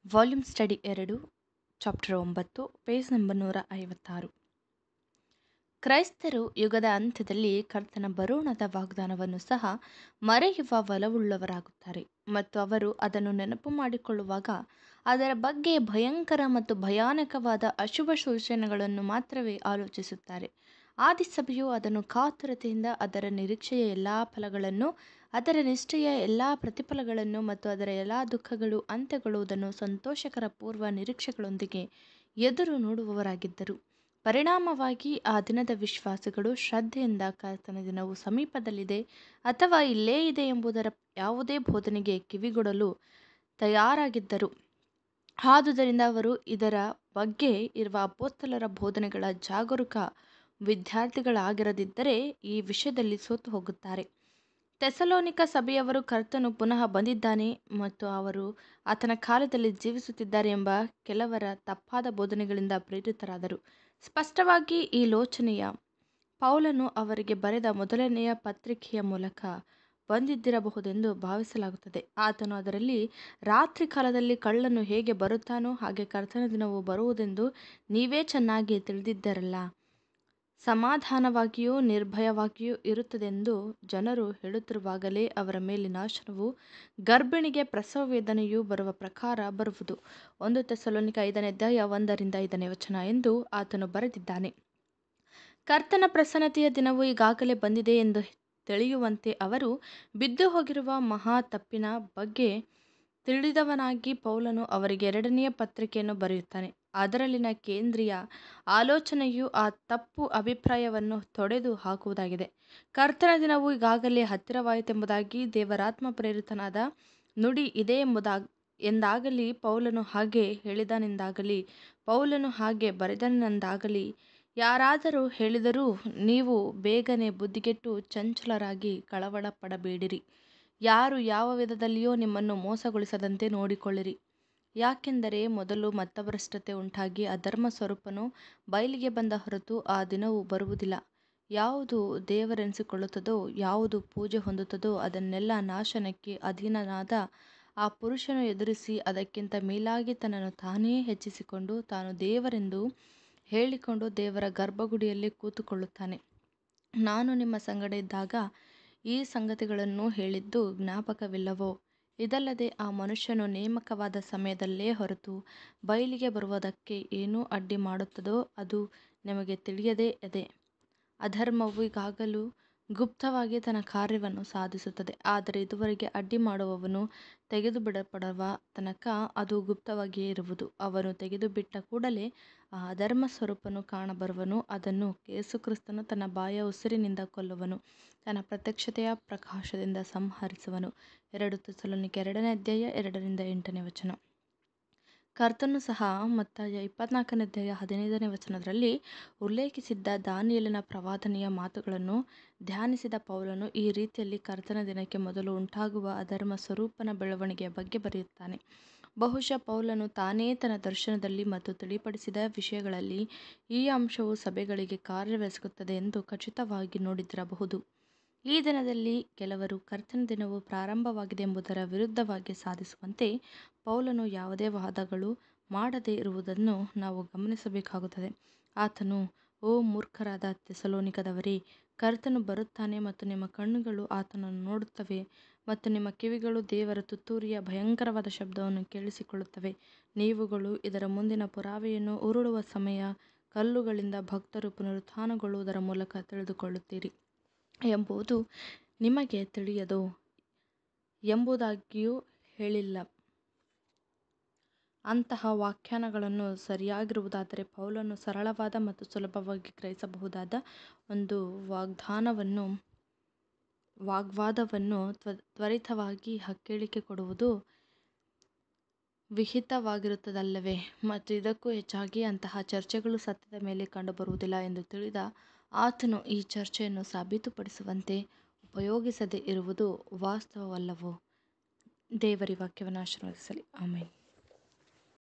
volume study ಎರಡು chapter ಒಂಬತ್ತು page number ನೂರ ಐವತ್ತಾರು ಕ್ರೈಸ್ತರು ಯುಗದ ಅಂತ್ಯದಲ್ಲಿ ಕರ್ತನ ಬರೋಣದ ವಾಗ್ದಾನವನ್ನು ಸಹ ಮರೆಯುವ ಒಲವುಳ್ಳವರಾಗುತ್ತಾರೆ ಮತ್ತು ಅವರು ಅದನ್ನು ನೆನಪು ಮಾಡಿಕೊಳ್ಳುವಾಗ ಅದರ ಬಗ್ಗೆ ಭಯಂಕರ ಮತ್ತು ಭಯಾನಕವಾದ ಅಶುಭ ಸೂಚನೆಗಳನ್ನು ಮಾತ್ರವೇ ಆಲೋಚಿಸುತ್ತಾರೆ ಆದಿಸಭೆಯು ಅದನ್ನು ಕಾತುರತೆಯಿಂದ ಅದರ ನಿರೀಕ್ಷೆಯ ಎಲ್ಲ ಫಲಗಳನ್ನು ಅದರ ನಿಷ್ಠೆಯ ಎಲ್ಲ ಪ್ರತಿಫಲಗಳನ್ನು ಮತ್ತು ಅದರ ಎಲ್ಲ ದುಃಖಗಳು ಅಂತ್ಯಗೊಳ್ಳುವುದನ್ನು ಸಂತೋಷಕರ ಪೂರ್ವ ನಿರೀಕ್ಷೆಗಳೊಂದಿಗೆ ಎದುರು ನೋಡುವವರಾಗಿದ್ದರು ಪರಿಣಾಮವಾಗಿ ಆ ದಿನದ ವಿಶ್ವಾಸಿಗಳು ಶ್ರದ್ಧೆಯಿಂದ ಕರ್ತನ ದಿನವು ಸಮೀಪದಲ್ಲಿದೆ ಅಥವಾ ಇಲ್ಲೇ ಇದೆ ಎಂಬುದರ ಯಾವುದೇ ಬೋಧನೆಗೆ ಕಿವಿಗೊಡಲು ತಯಾರಾಗಿದ್ದರು ಆದುದರಿಂದ ಅವರು ಇದರ ಬಗ್ಗೆ ಇರುವ ಅಪೋಸ್ತಲರ ಬೋಧನೆಗಳ ಜಾಗರೂಕ ವಿದ್ಯಾರ್ಥಿಗಳಾಗಿರದಿದ್ದರೆ ಈ ವಿಷಯದಲ್ಲಿ ಸೋತು ಹೋಗುತ್ತಾರೆ ತೆಸಲೋನಿಕ ಸಭೆಯವರು ಕರ್ತನು ಪುನಃ ಬಂದಿದ್ದಾನೆ ಮತ್ತು ಅವರು ಆತನ ಕಾಲದಲ್ಲಿ ಜೀವಿಸುತ್ತಿದ್ದಾರೆ ಎಂಬ ಕೆಲವರ ತಪ್ಪಾದ ಬೋಧನೆಗಳಿಂದ ಪ್ರೇರಿತರಾದರು ಸ್ಪಷ್ಟವಾಗಿ ಈ ಲೋಚನೆಯ ಪೌಲನು ಅವರಿಗೆ ಬರೆದ ಮೊದಲನೆಯ ಪತ್ರಿಕೆಯ ಮೂಲಕ ಬಂದಿದ್ದಿರಬಹುದೆಂದು ಭಾವಿಸಲಾಗುತ್ತದೆ ಆತನು ಅದರಲ್ಲಿ ರಾತ್ರಿ ಕಾಲದಲ್ಲಿ ಕಳ್ಳನು ಹೇಗೆ ಬರುತ್ತಾನೋ ಹಾಗೆ ಕರ್ತನ ದಿನವು ಬರುವುದೆಂದು ನೀವೇ ಚೆನ್ನಾಗಿ ತಿಳಿದಿದ್ದರಲ್ಲ ಸಮಾಧಾನವಾಗಿಯೂ ನಿರ್ಭಯವಾಗಿಯೂ ಇರುತ್ತದೆಂದು ಜನರು ಹೇಳುತ್ತಿರುವಾಗಲೇ ಅವರ ಮೇಲೆ ನಾಶನವು ಗರ್ಭಿಣಿಗೆ ಪ್ರಸವ ವೇದನೆಯು ಬರುವ ಪ್ರಕಾರ ಬರುವುದು ಒಂದು ತೆಸಲೋನಿಕ ಐದನೇ ಅಧ್ಯಾಯ ಒಂದರಿಂದ ಐದನೇ ವಚನ ಎಂದು ಆತನು ಬರೆದಿದ್ದಾನೆ ಕರ್ತನ ಪ್ರಸನ್ನತೆಯ ದಿನವು ಈಗಾಗಲೇ ಬಂದಿದೆ ಎಂದು ತಿಳಿಯುವಂತೆ ಅವರು ಬಿದ್ದು ಹೋಗಿರುವ ಮಹಾ ತಪ್ಪಿನ ಬಗ್ಗೆ ತಿಳಿದವನಾಗಿ ಪೌಲನು ಅವರಿಗೆ ಎರಡನೆಯ ಪತ್ರಿಕೆಯನ್ನು ಬರೆಯುತ್ತಾನೆ ಅದರಲ್ಲಿನ ಕೇಂದ್ರೀಯ ಆಲೋಚನೆಯು ಆ ತಪ್ಪು ಅಭಿಪ್ರಾಯವನ್ನು ತೊಡೆದು ಹಾಕುವುದಾಗಿದೆ ಕರ್ತನ ದಿನವು ಈಗಾಗಲೇ ಹತ್ತಿರವಾಯಿತೆಂಬುದಾಗಿ ದೇವರಾತ್ಮ ಪ್ರೇರಿತನಾದ ನುಡಿ ಇದೆ ಎಂಬುದಾ ಎಂದಾಗಲಿ ಪೌಲನು ಹಾಗೆ ಹೇಳಿದನೆಂದಾಗಲಿ ಪೌಲನು ಹಾಗೆ ಬರೆದನೆಂದಾಗಲಿ ಯಾರಾದರೂ ಹೇಳಿದರೂ ನೀವು ಬೇಗನೆ ಬುದ್ಧಿಗೆಟ್ಟು ಚಂಚಲರಾಗಿ ಕಳವಳ ಪಡಬೇಡಿರಿ ಯಾರು ಯಾವ ವಿಧದಲ್ಲಿಯೂ ನಿಮ್ಮನ್ನು ಮೋಸಗೊಳಿಸದಂತೆ ನೋಡಿಕೊಳ್ಳಿರಿ ಯಾಕೆಂದರೆ ಮೊದಲು ಮತಭ್ರಷ್ಟತೆ ಉಂಟಾಗಿ ಅಧರ್ಮ ಸ್ವರೂಪನು ಬಯಲಿಗೆ ಬಂದ ಹೊರತು ಆ ದಿನವು ಬರುವುದಿಲ್ಲ ಯಾವುದು ದೇವರೆನಿಸಿಕೊಳ್ಳುತ್ತದೋ ಯಾವುದು ಪೂಜೆ ಹೊಂದುತ್ತದೋ ಅದನ್ನೆಲ್ಲ ನಾಶನಕ್ಕೆ ಅಧೀನನಾದ ಆ ಪುರುಷನು ಎದುರಿಸಿ ಅದಕ್ಕಿಂತ ಮೇಲಾಗಿ ತನ್ನನ್ನು ತಾನೇ ಹೆಚ್ಚಿಸಿಕೊಂಡು ತಾನು ದೇವರೆಂದು ಹೇಳಿಕೊಂಡು ದೇವರ ಗರ್ಭಗುಡಿಯಲ್ಲಿ ಕೂತುಕೊಳ್ಳುತ್ತಾನೆ ನಾನು ನಿಮ್ಮ ಸಂಗಡ ಇದ್ದಾಗ ಈ ಸಂಗತಿಗಳನ್ನು ಹೇಳಿದ್ದು ಜ್ಞಾಪಕವಿಲ್ಲವೋ ಇದಲ್ಲದೆ ಆ ಮನುಷ್ಯನು ನೇಮಕವಾದ ಸಮಯದಲ್ಲೇ ಹೊರತು ಬಯಲಿಗೆ ಬರುವುದಕ್ಕೆ ಏನೂ ಅಡ್ಡಿ ಮಾಡುತ್ತದೋ ಅದು ನಿಮಗೆ ತಿಳಿಯದೇ ಇದೆ ಅಧರ್ಮವು ಈಗಾಗಲೂ ಗುಪ್ತವಾಗಿ ತನ್ನ ಕಾರ್ಯವನ್ನು ಸಾಧಿಸುತ್ತದೆ ಆದರೆ ಇದುವರೆಗೆ ಅಡ್ಡಿ ಮಾಡುವವನು ತೆಗೆದು ಬಿಡಪಡುವ ತನಕ ಅದು ಗುಪ್ತವಾಗಿಯೇ ಇರುವುದು ಅವನು ತೆಗೆದು ಬಿಟ್ಟ ಕೂಡಲೇ ಆ ಅಧರ್ಮ ಸ್ವರೂಪನು ಕಾಣಬರುವನು ಅದನ್ನು ಯೇಸುಕ್ರಿಸ್ತನು ತನ್ನ ಬಾಯ ಉಸಿರಿನಿಂದ ಕೊಲ್ಲುವನು ತನ್ನ ಪ್ರತ್ಯಕ್ಷತೆಯ ಪ್ರಕಾಶದಿಂದ ಸಂಹರಿಸುವನು ಎರಡು ತೆಸಲೋನಿಕೆ ಎರಡನೇ ಅಧ್ಯಾಯ ಎರಡರಿಂದ ಎಂಟನೇ ವಚನ ಕರ್ತನು ಸಹ ಮತ್ತಾಯ ಇಪ್ಪತ್ನಾಲ್ಕನೇ ಅಧ್ಯಾಯ ಹದಿನೈದನೇ ವಚನದಲ್ಲಿ ಉಲ್ಲೇಖಿಸಿದ್ದ ದಾನಿಯಲಿನ ಪ್ರವಾದನೆಯ ಮಾತುಗಳನ್ನು ಧ್ಯಾನಿಸಿದ ಪೌಲನು ಈ ರೀತಿಯಲ್ಲಿ ಕರ್ತನ ದಿನಕ್ಕೆ ಮೊದಲು ಉಂಟಾಗುವ ಅಧರ್ಮ ಸ್ವರೂಪನ ಬೆಳವಣಿಗೆಯ ಬಗ್ಗೆ ಬರೆಯುತ್ತಾನೆ ಬಹುಶಃ ಪೌಲನು ತಾನೇ ತನ್ನ ದರ್ಶನದಲ್ಲಿ ಮತ್ತು ತಿಳಿಪಡಿಸಿದ ವಿಷಯಗಳಲ್ಲಿ ಈ ಅಂಶವು ಸಭೆಗಳಿಗೆ ಕಾರ್ಯವೆಸಗುತ್ತದೆ ಎಂದು ಖಚಿತವಾಗಿ ನೋಡಿದಿರಬಹುದು ಈ ದಿನದಲ್ಲಿ ಕೆಲವರು ಕರ್ತನ ದಿನವು ಪ್ರಾರಂಭವಾಗಿದೆ ಎಂಬುದರ ವಿರುದ್ಧವಾಗಿ ಸಾಧಿಸುವಂತೆ ಪೌಲನು ಯಾವುದೇ ವಾದಗಳು ಮಾಡದೇ ಇರುವುದನ್ನು ನಾವು ಗಮನಿಸಬೇಕಾಗುತ್ತದೆ ಆತನು ಓ ಮೂರ್ಖರಾದ ತೆಸಲೋನಿಕದವರೇ ಕರ್ತನು ಬರುತ್ತಾನೆ ಮತ್ತು ನಿಮ್ಮ ಕಣ್ಣುಗಳು ಆತನನ್ನು ನೋಡುತ್ತವೆ ಮತ್ತು ನಿಮ್ಮ ಕಿವಿಗಳು ದೇವರ ತುತ್ತೂರಿಯ ಭಯಂಕರವಾದ ಶಬ್ದವನ್ನು ಕೇಳಿಸಿಕೊಳ್ಳುತ್ತವೆ ನೀವುಗಳು ಇದರ ಮುಂದಿನ ಪುರಾವೆಯನ್ನು ಉರುಳುವ ಸಮಯ ಕಲ್ಲುಗಳಿಂದ ಭಕ್ತರು ಪುನರುತ್ಥಾನಗೊಳ್ಳುವುದರ ಮೂಲಕ ತಿಳಿದುಕೊಳ್ಳುತ್ತೀರಿ ಎಂಬುದು ನಿಮಗೆ ತಿಳಿಯದೋ ಎಂಬುದಾಗಿಯೂ ಹೇಳಿಲ್ಲ ಅಂತಹ ವ್ಯಾಖ್ಯಾನಗಳನ್ನು ಸರಿಯಾಗಿರುವುದಾದರೆ ಪೌಲನು ಸರಳವಾದ ಮತ್ತು ಸುಲಭವಾಗಿ ಗ್ರಹಿಸಬಹುದಾದ ಒಂದು ವಾಗ್ದಾನವನ್ನು ವಾಗ್ವಾದವನ್ನು ತ್ವರಿತವಾಗಿ ಹೇಳಿಕೆ ಕೊಡುವುದು ವಿಹಿತವಾಗಿರುತ್ತದಲ್ಲವೇ ಮತ್ತು ಇದಕ್ಕೂ ಹೆಚ್ಚಾಗಿ ಅಂತಹ ಚರ್ಚೆಗಳು ಸತ್ಯದ ಮೇಲೆ ಕಂಡುಬರುವುದಿಲ್ಲ ಎಂದು ತಿಳಿದ ಆತನು ಈ ಚರ್ಚೆಯನ್ನು ಸಾಬೀತುಪಡಿಸುವಂತೆ ಉಪಯೋಗಿಸದೇ ಇರುವುದು ವಾಸ್ತವವಲ್ಲವೋ ದೇವರಿ ವಾಕ್ಯವನ್ನು ಆಶೀರ್ವದಿಸಲಿ ಆಮೇಲೆ